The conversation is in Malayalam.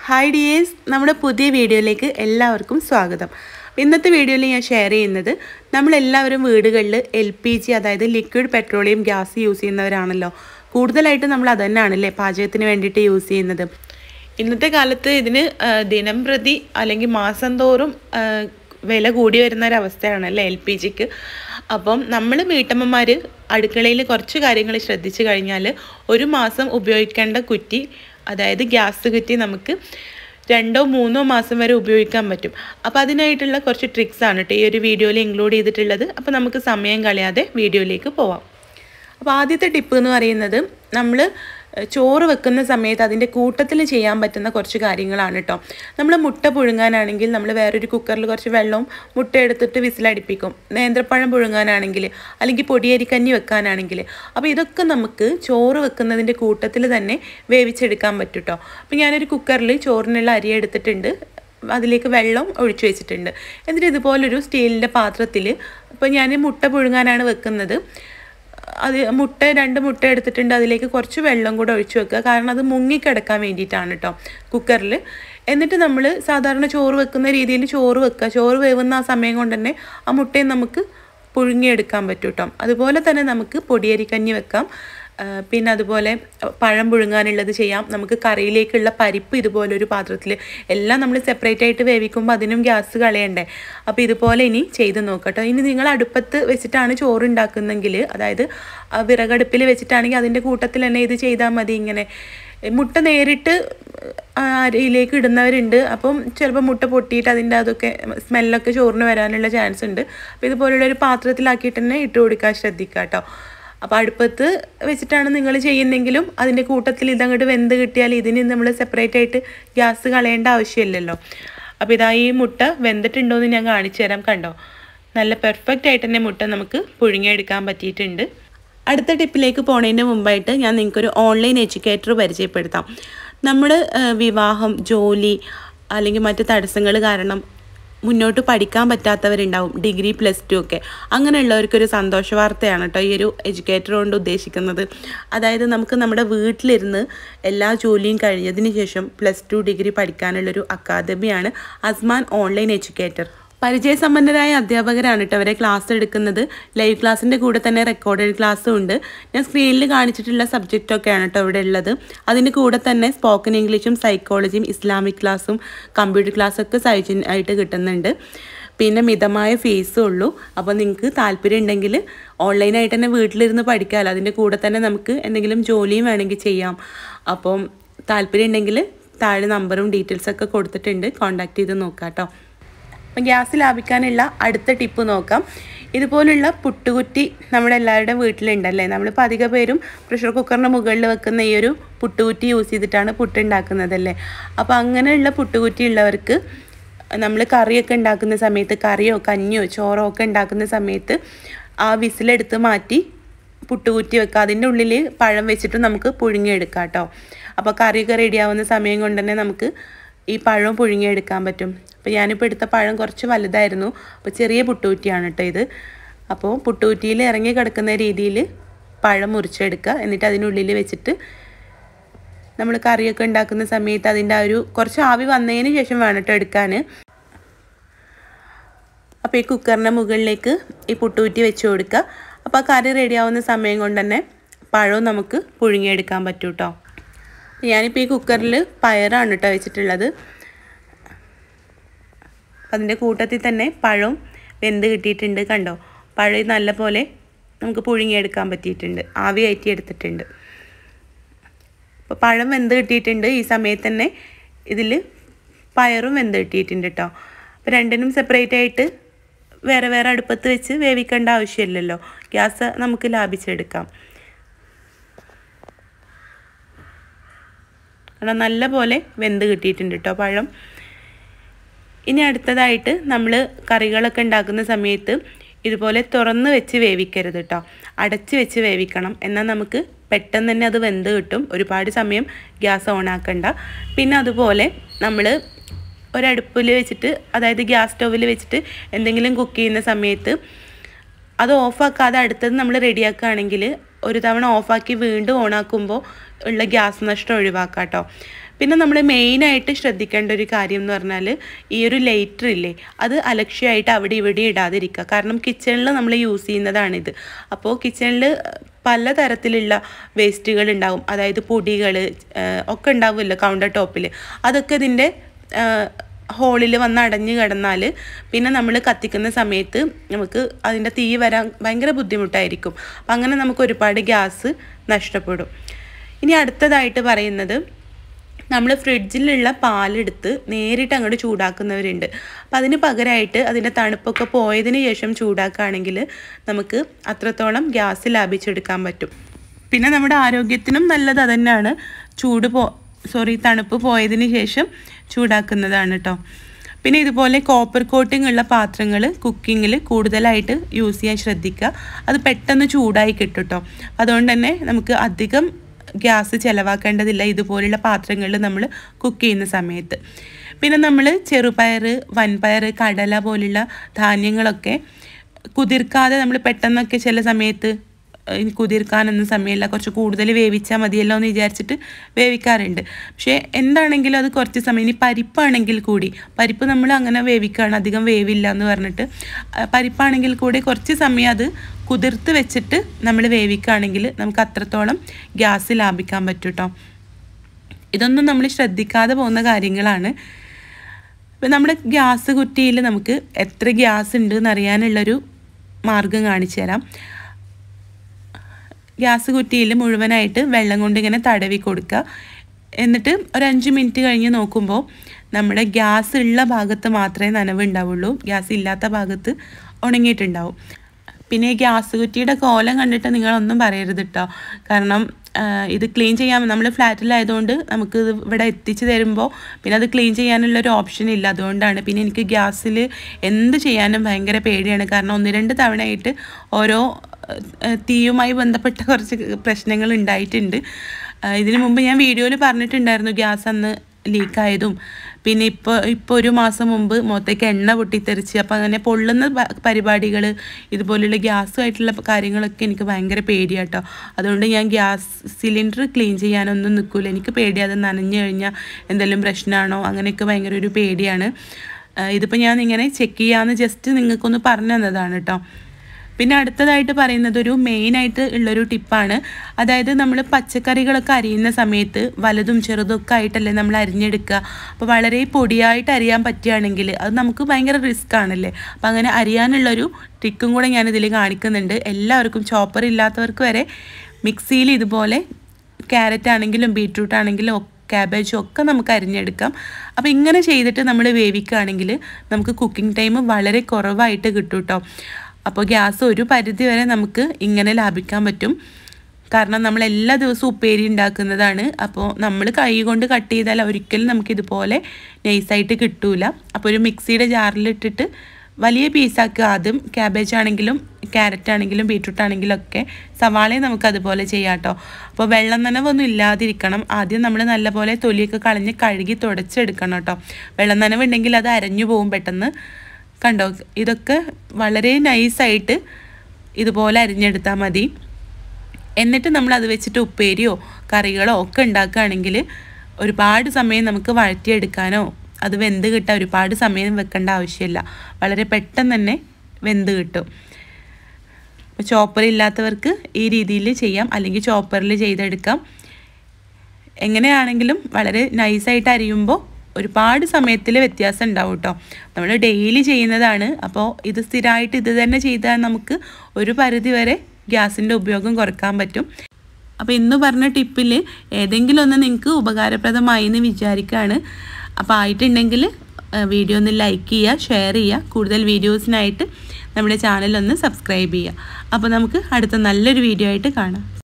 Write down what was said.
ഹായ് ഡിയേഴ്സ് നമ്മുടെ പുതിയ വീഡിയോയിലേക്ക് എല്ലാവർക്കും സ്വാഗതം ഇന്നത്തെ വീഡിയോയിൽ ഞാൻ ഷെയർ ചെയ്യുന്നത് നമ്മളെല്ലാവരും വീടുകളിൽ എൽ പി ജി അതായത് ലിക്വിഡ് പെട്രോളിയം ഗ്യാസ് യൂസ് ചെയ്യുന്നവരാണല്ലോ കൂടുതലായിട്ട് നമ്മൾ അത് തന്നെയാണല്ലേ പാചകത്തിന് വേണ്ടിയിട്ട് യൂസ് ചെയ്യുന്നത് ഇന്നത്തെ കാലത്ത് ഇതിന് ആ, ദിനം പ്രതി അല്ലെങ്കിൽ മാസം തോറും ആ, വില കൂടി വരുന്ന ഒരവസ്ഥയാണല്ലേ എൽ പി ജിക്ക് അപ്പം നമ്മൾ വീട്ടമ്മമാർ അടുക്കളയിൽ കുറച്ച് കാര്യങ്ങൾ ശ്രദ്ധിച്ചു കഴിഞ്ഞാൽ ഒരു മാസം ഉപയോഗിക്കേണ്ട കുറ്റി അതായത് ഗ്യാസ് കുറ്റി നമുക്ക് രണ്ടോ മൂന്നോ മാസം വരെ ഉപയോഗിക്കാൻ പറ്റും അപ്പോൾ അതിനായിട്ടുള്ള കുറച്ച് ട്രിക്സ് ആണ് കേട്ടോ ഈ ഒരു വീഡിയോയിൽ ഇൻക്ലൂഡ് ചെയ്തിട്ടുള്ളത് അപ്പോൾ നമുക്ക് സമയം കളയാതെ വീഡിയോയിലേക്ക് പോവാം അപ്പോൾ ആദ്യത്തെ ടിപ്പ് എന്ന് പറയുന്നത് നമ്മൾ ചോറ് വെക്കുന്ന സമയത്ത് അതിൻ്റെ കൂട്ടത്തിൽ ചെയ്യാൻ പറ്റുന്ന കുറച്ച് കാര്യങ്ങളാണ് കേട്ടോ നമ്മൾ മുട്ട പുഴുങ്ങാനാണെങ്കിൽ നമ്മൾ വേറൊരു കുക്കറിൽ കുറച്ച് വെള്ളവും മുട്ട എടുത്തിട്ട് വിസിലടിപ്പിക്കും നേന്ത്രപ്പഴം പുഴുങ്ങാനാണെങ്കിൽ അല്ലെങ്കിൽ പൊടിയരിക്കഞ്ഞി വെക്കാനാണെങ്കിൽ അപ്പോൾ ഇതൊക്കെ നമുക്ക് ചോറ് വെക്കുന്നതിൻ്റെ കൂട്ടത്തിൽ തന്നെ വേവിച്ചെടുക്കാൻ പറ്റും കേട്ടോ അപ്പോൾ ഞാനൊരു കുക്കറിൽ ചോറിനുള്ള അരി എടുത്തിട്ടുണ്ട് അതിലേക്ക് വെള്ളം ഒഴിച്ചു വെച്ചിട്ടുണ്ട് എന്നിട്ട് ഇതുപോലൊരു സ്റ്റീലിൻ്റെ പാത്രത്തിൽ ഇപ്പോൾ ഞാൻ മുട്ട പുഴുങ്ങാനാണ് വെക്കുന്നത് അത് മുട്ട രണ്ട് മുട്ട എടുത്തിട്ടുണ്ട് അതിലേക്ക് കുറച്ച് വെള്ളം കൂടെ ഒഴിച്ചു വെക്കുക കാരണം അത് മുങ്ങിക്കിടക്കാൻ വേണ്ടിയിട്ടാണ് കേട്ടോ കുക്കറിൽ എന്നിട്ട് നമ്മൾ സാധാരണ ചോറ് വെക്കുന്ന രീതിയിൽ ചോറ് വെക്കുക ചോറ് വേവുന്ന ആ സമയം കൊണ്ട് തന്നെ ആ മുട്ടയും നമുക്ക് പുഴുങ്ങിയെടുക്കാൻ പറ്റും കേട്ടോ അതുപോലെ തന്നെ നമുക്ക് പൊടിയരിക്കഞ്ഞി വെക്കാം ആ, പിന്നെ അതുപോലെ പഴം പുഴുങ്ങാനുള്ളത് ചെയ്യാം നമുക്ക് കറിയിലേക്കുള്ള പരിപ്പ് ഇതുപോലെ ഒരു പാത്രത്തിൽ എല്ലാം നമ്മൾ സെപ്പറേറ്റ് ആയിട്ട് വേവിക്കുമ്പോൾ അതിനും ഗ്യാസ് കളയണ്ടേ അപ്പോൾ ഇതുപോലെ ഇനി ചെയ്ത് നോക്കട്ടോ ഇനി നിങ്ങൾ അടുപ്പത്ത് വെച്ചിട്ടാണ് ചോറ് ഉണ്ടാക്കുന്നെങ്കിൽ അതായത് ആ വിറകടുപ്പിൽ വെച്ചിട്ടാണെങ്കിൽ അതിൻ്റെ കൂട്ടത്തിൽ തന്നെ ഇത് ചെയ്താൽ മതി ഇങ്ങനെ മുട്ട നേരിട്ട് ആ അരിയിലേക്ക് ഇടുന്നവരുണ്ട് അപ്പം ചിലപ്പോൾ മുട്ട പൊട്ടിയിട്ട് അതിൻ്റെ അതൊക്കെ സ്മെല്ലൊക്കെ ചോറിന് വരാനുള്ള ചാൻസ് ഉണ്ട് അപ്പോൾ ഇതുപോലുള്ള ഒരു പാത്രത്തിലാക്കിയിട്ട് തന്നെ ഇട്ട് കൊടുക്കാൻ ശ്രദ്ധിക്കുക കേട്ടോ അപ്പോൾ അടുപ്പത്ത് വെച്ചിട്ടാണ് നിങ്ങൾ ചെയ്യുന്നെങ്കിലും അതിൻ്റെ കൂട്ടത്തിൽ ഇതങ്ങോട്ട് വെന്ത് കിട്ടിയാൽ ഇതിന് നമ്മൾ സെപ്പറേറ്റ് ആയിട്ട് ഗ്യാസ് കളയേണ്ട ആവശ്യമില്ലല്ലോ അപ്പോൾ ഇതാ ഈ മുട്ട വെന്തിട്ടുണ്ടോ എന്ന് ഞാൻ കാണിച്ചു തരാം കണ്ടോ നല്ല പെർഫെക്റ്റ് ആയിട്ട് തന്നെ മുട്ട നമുക്ക് പുഴുങ്ങിയെടുക്കാൻ പറ്റിയിട്ടുണ്ട് അടുത്ത ടിപ്പിലേക്ക് പോണതിന് മുമ്പായിട്ട് ഞാൻ നിങ്ങൾക്കൊരു ഓൺലൈൻ എഡ്യൂക്കേറ്റർ പരിചയപ്പെടുത്താം നമ്മൾ വിവാഹം ജോലി അല്ലെങ്കിൽ മറ്റ് തടസ്സങ്ങൾ കാരണം മുന്നോട്ട് പഠിക്കാൻ പറ്റാത്തവരുണ്ടാവും ഡിഗ്രി പ്ലസ് ടു ഒക്കെ അങ്ങനെയുള്ളവർക്കൊരു സന്തോഷ വാർത്തയാണ് കേട്ടോ ഈ ഒരു എഡ്യൂക്കേറ്റർ കൊണ്ട് ഉദ്ദേശിക്കുന്നത് അതായത് നമുക്ക് നമ്മുടെ വീട്ടിലിരുന്ന് എല്ലാ ജോലിയും കഴിഞ്ഞതിന് ശേഷം പ്ലസ് ടു ഡിഗ്രി പഠിക്കാനുള്ളൊരു അക്കാദമിയാണ് അസ്മാൻ ഓൺലൈൻ എഡ്യൂക്കേറ്റർ പരിചയസമ്പന്നരായ അധ്യാപകരാണ് കേട്ടോ അവരെ ക്ലാസ് എടുക്കുന്നത് ലൈവ് ക്ലാസ്സിൻ്റെ കൂടെ തന്നെ റെക്കോർഡഡ് ക്ലാസ്സും ഉണ്ട് ഞാൻ സ്ക്രീനിൽ കാണിച്ചിട്ടുള്ള സബ്ജക്റ്റൊക്കെയാണ് കേട്ടോ ഇവിടെ ഉള്ളത് അതിൻ്റെ കൂടെ തന്നെ സ്പോക്കൺ ഇംഗ്ലീഷും സൈക്കോളജിയും ഇസ്ലാമിക് ക്ലാസ്സും കമ്പ്യൂട്ടർ ക്ലാസ്സൊക്കെ സൗജന്യമായിട്ട് കിട്ടുന്നുണ്ട് പിന്നെ മിതമായ ഫീസും ഉള്ളൂ അപ്പോൾ നിങ്ങൾക്ക് താല്പര്യം ഉണ്ടെങ്കിൽ ഓൺലൈനായിട്ട് തന്നെ വീട്ടിലിരുന്ന് പഠിക്കാമല്ലോ അതിൻ്റെ കൂടെ തന്നെ നമുക്ക് എന്തെങ്കിലും ജോലിയും വേണമെങ്കിൽ ചെയ്യാം അപ്പം താല്പര്യം ഉണ്ടെങ്കിൽ താഴെ നമ്പറും ഡീറ്റെയിൽസൊക്കെ കൊടുത്തിട്ടുണ്ട് കോൺടാക്ട് ചെയ്ത് നോക്കാം കേട്ടോ അപ്പം ഗ്യാസ് ലാഭിക്കാനുള്ള അടുത്ത ടിപ്പ് നോക്കാം ഇതുപോലുള്ള പുട്ടുകുറ്റി നമ്മുടെ എല്ലാവരുടെയും വീട്ടിലുണ്ടല്ലേ നമ്മളിപ്പോൾ അധിക പേരും പ്രഷർ കുക്കറിൻ്റെ മുകളിൽ വെക്കുന്ന ഈ ഒരു പുട്ടുകുറ്റി യൂസ് ചെയ്തിട്ടാണ് പുട്ടുണ്ടാക്കുന്നതല്ലേ അപ്പോൾ അങ്ങനെയുള്ള പുട്ടുകുറ്റി ഉള്ളവർക്ക് നമ്മൾ കറിയൊക്കെ ഉണ്ടാക്കുന്ന സമയത്ത് കറിയോ കഞ്ഞിയോ ചോറോ ഒക്കെ ഉണ്ടാക്കുന്ന സമയത്ത് ആ വിസിലെടുത്ത് മാറ്റി പുട്ടുകുറ്റി വെക്കുക അതിൻ്റെ ഉള്ളിൽ പഴം വെച്ചിട്ട് നമുക്ക് പുഴുങ്ങിയെടുക്കാം കേട്ടോ അപ്പോൾ കറിയൊക്കെ റെഡിയാവുന്ന സമയം കൊണ്ട് തന്നെ നമുക്ക് ഈ പഴം പുഴുങ്ങിയെടുക്കാൻ പറ്റും അപ്പോൾ ഞാനിപ്പോൾ എടുത്ത പഴം കുറച്ച് വലുതായിരുന്നു അപ്പോൾ ചെറിയ പുട്ടുകുറ്റിയാണ് കേട്ടോ ഇത് അപ്പോൾ പുട്ടുകുറ്റിയിൽ ഇറങ്ങി കിടക്കുന്ന രീതിയിൽ പഴം മുറിച്ചെടുക്കുക എന്നിട്ട് അതിനുള്ളിൽ വെച്ചിട്ട് നമ്മൾ കറിയൊക്കെ ഉണ്ടാക്കുന്ന സമയത്ത് അതിൻ്റെ ആ ഒരു കുറച്ച് ആവി വന്നതിന് ശേഷം വേണം കേട്ടോ എടുക്കാൻ അപ്പോൾ ഈ കുക്കറിൻ്റെ മുകളിലേക്ക് ഈ പുട്ടുകുറ്റി വെച്ച് കൊടുക്കുക അപ്പോൾ ആ കറി റെഡിയാവുന്ന സമയം കൊണ്ട് തന്നെ പഴവും നമുക്ക് പുഴുങ്ങിയെടുക്കാൻ പറ്റും കേട്ടോ ഞാനിപ്പോൾ ഈ കുക്കറിൽ പയറാണ് കേട്ടോ വെച്ചിട്ടുള്ളത് അതിൻ്റെ കൂട്ടത്തിൽ തന്നെ പഴവും വെന്ത് കിട്ടിയിട്ടുണ്ട് കണ്ടോ പഴം നല്ല പോലെ നമുക്ക് പുഴുങ്ങിയെടുക്കാൻ പറ്റിയിട്ടുണ്ട് ആവി കയറ്റി എടുത്തിട്ടുണ്ട് അപ്പോൾ പഴം വെന്ത് കിട്ടിയിട്ടുണ്ട് ഈ സമയത്ത് തന്നെ ഇതിൽ പയറും വെന്ത് കിട്ടിയിട്ടുണ്ട് കേട്ടോ അപ്പോൾ രണ്ടിനും സെപ്പറേറ്റ് ആയിട്ട് വേറെ വേറെ അടുപ്പത്ത് വെച്ച് വേവിക്കേണ്ട ആവശ്യമില്ലല്ലോ ഗ്യാസ് നമുക്ക് ലാഭിച്ചെടുക്കാം കാരണം നല്ല പോലെ വെന്ത് കിട്ടിയിട്ടുണ്ട് കേട്ടോ പഴം ഇനി അടുത്തതായിട്ട് നമ്മൾ കറികളൊക്കെ ഉണ്ടാക്കുന്ന സമയത്ത് ഇതുപോലെ തുറന്ന് വെച്ച് വേവിക്കരുത് കേട്ടോ അടച്ച് വെച്ച് വേവിക്കണം എന്നാൽ നമുക്ക് പെട്ടെന്ന് തന്നെ അത് വെന്ത് കിട്ടും ഒരുപാട് സമയം ഗ്യാസ് ഓൺ ആക്കണ്ട പിന്നെ അതുപോലെ നമ്മൾ ഒരടുപ്പിൽ വെച്ചിട്ട് അതായത് ഗ്യാസ് സ്റ്റൗവിൽ വെച്ചിട്ട് എന്തെങ്കിലും കുക്ക് ചെയ്യുന്ന സമയത്ത് അത് ഓഫാക്കാതെ അടുത്തത് നമ്മൾ റെഡിയാക്കുകയാണെങ്കിൽ ഒരു തവണ ഓഫാക്കി വീണ്ടും ഓണാക്കുമ്പോൾ ഉള്ള ഗ്യാസ് നഷ്ടം ഒഴിവാക്കാം കേട്ടോ പിന്നെ നമ്മൾ മെയിനായിട്ട് ശ്രദ്ധിക്കേണ്ട ഒരു കാര്യം എന്ന് പറഞ്ഞാൽ ഈ ഒരു ലൈറ്റർ ഇല്ലേ അത് അലക്ഷ്യമായിട്ട് അവിടെ ഇവിടെ ഇടാതിരിക്കുക കാരണം കിച്ചണിൽ നമ്മൾ യൂസ് ചെയ്യുന്നതാണിത് അപ്പോൾ കിച്ചണിൽ പല തരത്തിലുള്ള വേസ്റ്റുകൾ ഉണ്ടാവും അതായത് പൊടികൾ ഒക്കെ ഉണ്ടാവുമല്ലോ കൗണ്ടർ ടോപ്പിൽ അതൊക്കെ ഇതിൻ്റെ ഹോളിൽ വന്ന് അടഞ്ഞു കിടന്നാൽ പിന്നെ നമ്മൾ കത്തിക്കുന്ന സമയത്ത് നമുക്ക് അതിൻ്റെ തീ വരാൻ ഭയങ്കര ബുദ്ധിമുട്ടായിരിക്കും അപ്പം അങ്ങനെ നമുക്ക് ഒരുപാട് ഗ്യാസ് നഷ്ടപ്പെടും ഇനി അടുത്തതായിട്ട് പറയുന്നത് നമ്മൾ ഫ്രിഡ്ജിലുള്ള പാലെടുത്ത് നേരിട്ട് അങ്ങോട്ട് ചൂടാക്കുന്നവരുണ്ട് അപ്പം അതിന് പകരമായിട്ട് അതിൻ്റെ തണുപ്പൊക്കെ പോയതിന് ശേഷം ചൂടാക്കുകയാണെങ്കിൽ നമുക്ക് അത്രത്തോളം ഗ്യാസ് ലാഭിച്ചെടുക്കാൻ പറ്റും പിന്നെ നമ്മുടെ ആരോഗ്യത്തിനും നല്ലത് അതന്നെയാണ് ചൂട് പോ സോറി തണുപ്പ് പോയതിന് ശേഷം ചൂടാക്കുന്നതാണ് കേട്ടോ പിന്നെ ഇതുപോലെ കോപ്പർ കോട്ടിംഗ് ഉള്ള പാത്രങ്ങൾ കുക്കിങ്ങിൽ കൂടുതലായിട്ട് യൂസ് ചെയ്യാൻ ശ്രദ്ധിക്കുക അത് പെട്ടെന്ന് ചൂടായി കിട്ടും കേട്ടോ അതുകൊണ്ട് തന്നെ നമുക്ക് അധികം ഗ്യാസ് ചിലവാക്കേണ്ടതില്ല ഇതുപോലുള്ള പാത്രങ്ങളിൽ നമ്മൾ കുക്ക് ചെയ്യുന്ന സമയത്ത് പിന്നെ നമ്മൾ ചെറുപയർ വൻപയർ കടല പോലുള്ള ധാന്യങ്ങളൊക്കെ കുതിർക്കാതെ നമ്മൾ പെട്ടെന്നൊക്കെ ചില സമയത്ത് ഇനി കുതിർക്കാനൊന്നും സമയമില്ല കുറച്ച് കൂടുതൽ വേവിച്ചാൽ മതിയല്ലോ എന്ന് വിചാരിച്ചിട്ട് വേവിക്കാറുണ്ട് പക്ഷേ എന്താണെങ്കിലും അത് കുറച്ച് സമയം ഇനി പരിപ്പാണെങ്കിൽ കൂടി പരിപ്പ് നമ്മൾ അങ്ങനെ വേവിക്കുകയാണ് അധികം വേവില്ല എന്ന് പറഞ്ഞിട്ട് പരിപ്പാണെങ്കിൽ കൂടി കുറച്ച് സമയം അത് കുതിർത്ത് വെച്ചിട്ട് നമ്മൾ വേവിക്കുകയാണെങ്കിൽ നമുക്ക് അത്രത്തോളം ഗ്യാസ് ലാഭിക്കാൻ പറ്റും കേട്ടോ ഇതൊന്നും നമ്മൾ ശ്രദ്ധിക്കാതെ പോകുന്ന കാര്യങ്ങളാണ് ഇപ്പം നമ്മുടെ ഗ്യാസ് കുറ്റിയിൽ നമുക്ക് എത്ര ഗ്യാസ് ഉണ്ട് എന്നറിയാനുള്ളൊരു മാർഗം കാണിച്ചു തരാം ഗ്യാസ് കുറ്റിയിൽ മുഴുവനായിട്ട് വെള്ളം കൊണ്ട് ഇങ്ങനെ തടവി കൊടുക്കുക എന്നിട്ട് ഒരു അഞ്ച് മിനിറ്റ് കഴിഞ്ഞ് നോക്കുമ്പോൾ നമ്മുടെ ഗ്യാസ് ഉള്ള ഭാഗത്ത് മാത്രമേ നനവ് ഉണ്ടാവുള്ളൂ ഗ്യാസ് ഇല്ലാത്ത ഭാഗത്ത് ഉണങ്ങിയിട്ടുണ്ടാവും പിന്നെ ഈ ഗ്യാസ് കുറ്റിയുടെ കോലം കണ്ടിട്ട് നിങ്ങളൊന്നും പറയരുത് കേട്ടോ കാരണം ഇത് ക്ലീൻ ചെയ്യാൻ നമ്മൾ ഫ്ലാറ്റിലായതുകൊണ്ട് നമുക്ക് ഇത് ഇവിടെ എത്തിച്ചു തരുമ്പോൾ പിന്നെ അത് ക്ലീൻ ചെയ്യാനുള്ളൊരു ഓപ്ഷൻ ഇല്ല അതുകൊണ്ടാണ് പിന്നെ എനിക്ക് ഗ്യാസിൽ എന്ത് ചെയ്യാനും ഭയങ്കര പേടിയാണ് കാരണം ഒന്ന് രണ്ട് തവണയായിട്ട് ഓരോ തീയുമായി ബന്ധപ്പെട്ട കുറച്ച് പ്രശ്നങ്ങൾ ഉണ്ടായിട്ടുണ്ട് ഇതിനു മുമ്പ് ഞാൻ വീഡിയോയിൽ പറഞ്ഞിട്ടുണ്ടായിരുന്നു ഗ്യാസ് അന്ന് ലീക്കായതും പിന്നെ ഇപ്പോൾ ഇപ്പോൾ ഒരു മാസം മുമ്പ് മുഖത്തേക്ക് എണ്ണ പൊട്ടിത്തെറിച്ച് അപ്പോൾ അങ്ങനെ പൊള്ളുന്ന പരിപാടികൾ ഇതുപോലുള്ള ഗ്യാസുമായിട്ടുള്ള കാര്യങ്ങളൊക്കെ എനിക്ക് ഭയങ്കര പേടിയാട്ടോ അതുകൊണ്ട് ഞാൻ ഗ്യാസ് സിലിണ്ടർ ക്ലീൻ ചെയ്യാനൊന്നും നിൽക്കില്ല എനിക്ക് പേടി അത് നനഞ്ഞു കഴിഞ്ഞാൽ എന്തെങ്കിലും പ്രശ്നമാണോ അങ്ങനെയൊക്കെ ഭയങ്കര ഒരു പേടിയാണ് ഇതിപ്പോൾ ഞാൻ ഇങ്ങനെ ചെക്ക് ചെയ്യാമെന്ന് ജസ്റ്റ് നിങ്ങൾക്കൊന്ന് പറഞ്ഞു തന്നതാണ് കേട്ടോ പിന്നെ അടുത്തതായിട്ട് പറയുന്നത് ഒരു മെയിനായിട്ട് ഉള്ളൊരു ടിപ്പാണ് അതായത് നമ്മൾ പച്ചക്കറികളൊക്കെ അരിയുന്ന സമയത്ത് വലുതും ചെറുതും ഒക്കെ ആയിട്ടല്ലേ നമ്മൾ അരിഞ്ഞെടുക്കുക അപ്പോൾ വളരെ പൊടിയായിട്ട് അരിയാൻ പറ്റുകയാണെങ്കിൽ അത് നമുക്ക് ഭയങ്കര റിസ്ക് ആണല്ലേ അപ്പോൾ അങ്ങനെ അരിയാനുള്ളൊരു ട്രിക്കും കൂടെ ഞാനിതിൽ കാണിക്കുന്നുണ്ട് എല്ലാവർക്കും ചോപ്പർ ഇല്ലാത്തവർക്ക് വരെ മിക്സിയിൽ ഇതുപോലെ ക്യാരറ്റ് ആണെങ്കിലും ബീട്രൂട്ട് ആണെങ്കിലും ക്യാബേജും ഒക്കെ നമുക്ക് അരിഞ്ഞെടുക്കാം അപ്പോൾ ഇങ്ങനെ ചെയ്തിട്ട് നമ്മൾ വേവിക്കുകയാണെങ്കിൽ നമുക്ക് കുക്കിംഗ് ടൈം വളരെ കുറവായിട്ട് കിട്ടും കേട്ടോ അപ്പോൾ ഗ്യാസ് ഒരു പരിധി വരെ നമുക്ക് ഇങ്ങനെ ലാഭിക്കാൻ പറ്റും കാരണം നമ്മൾ എല്ലാ ദിവസവും ഉപ്പേരി ഉണ്ടാക്കുന്നതാണ് അപ്പോൾ നമ്മൾ കൈ കൊണ്ട് കട്ട് ചെയ്താൽ ഒരിക്കലും നമുക്കിതുപോലെ നൈസായിട്ട് കിട്ടൂല അപ്പോൾ ഒരു മിക്സിയുടെ ജാറിലിട്ടിട്ട് വലിയ പീസാക്കുക ആദ്യം ക്യാബേജ് ആണെങ്കിലും ക്യാരറ്റ് ആണെങ്കിലും ബീട്രൂട്ട് ആണെങ്കിലും ഒക്കെ സവാളയും നമുക്ക് അതുപോലെ ചെയ്യാം കേട്ടോ അപ്പോൾ വെള്ളം നനവൊന്നും ഇല്ലാതിരിക്കണം ആദ്യം നമ്മൾ നല്ലപോലെ തൊലിയൊക്കെ കളഞ്ഞ് കഴുകി തുടച്ചെടുക്കണം കേട്ടോ വെള്ളം നനവുണ്ടെങ്കിൽ അത് അരഞ്ഞു പോകും പെട്ടെന്ന് കണ്ടോ ഇതൊക്കെ വളരെ നൈസായിട്ട് ഇതുപോലെ അരിഞ്ഞെടുത്താൽ മതി എന്നിട്ട് നമ്മൾ അത് വെച്ചിട്ട് ഉപ്പേരിയോ കറികളോ ഒക്കെ ഉണ്ടാക്കുകയാണെങ്കിൽ ഒരുപാട് സമയം നമുക്ക് വഴറ്റിയെടുക്കാനോ അത് വെന്ത് കിട്ടാൻ ഒരുപാട് സമയം വെക്കേണ്ട ആവശ്യമില്ല വളരെ പെട്ടെന്ന് തന്നെ വെന്ത് കിട്ടും അപ്പോൾ ചോപ്പർ ഇല്ലാത്തവർക്ക് ഈ രീതിയിൽ ചെയ്യാം അല്ലെങ്കിൽ ചോപ്പറിൽ ചെയ്തെടുക്കാം എങ്ങനെയാണെങ്കിലും വളരെ നൈസായിട്ട് അരിയുമ്പോൾ ഒരുപാട് സമയത്തിൽ വ്യത്യാസം ഉണ്ടാവും കേട്ടോ നമ്മൾ ഡെയിലി ചെയ്യുന്നതാണ് അപ്പോൾ ഇത് സ്ഥിരമായിട്ട് ഇത് തന്നെ ചെയ്താൽ നമുക്ക് ഒരു പരിധി വരെ ഗ്യാസിൻ്റെ ഉപയോഗം കുറക്കാൻ പറ്റും അപ്പോൾ ഇന്ന് പറഞ്ഞ ടിപ്പിൽ ഏതെങ്കിലും ഒന്ന് നിങ്ങൾക്ക് ഉപകാരപ്രദമായി എന്ന് വിചാരിക്കുകയാണ് അപ്പോൾ ആയിട്ടുണ്ടെങ്കിൽ വീഡിയോ ഒന്ന് ലൈക്ക് ചെയ്യുക ഷെയർ ചെയ്യുക കൂടുതൽ വീഡിയോസിനായിട്ട് നമ്മുടെ ചാനൽ ഒന്ന് സബ്സ്ക്രൈബ് ചെയ്യുക അപ്പോൾ നമുക്ക് അടുത്ത നല്ലൊരു വീഡിയോ ആയിട്ട് കാണാം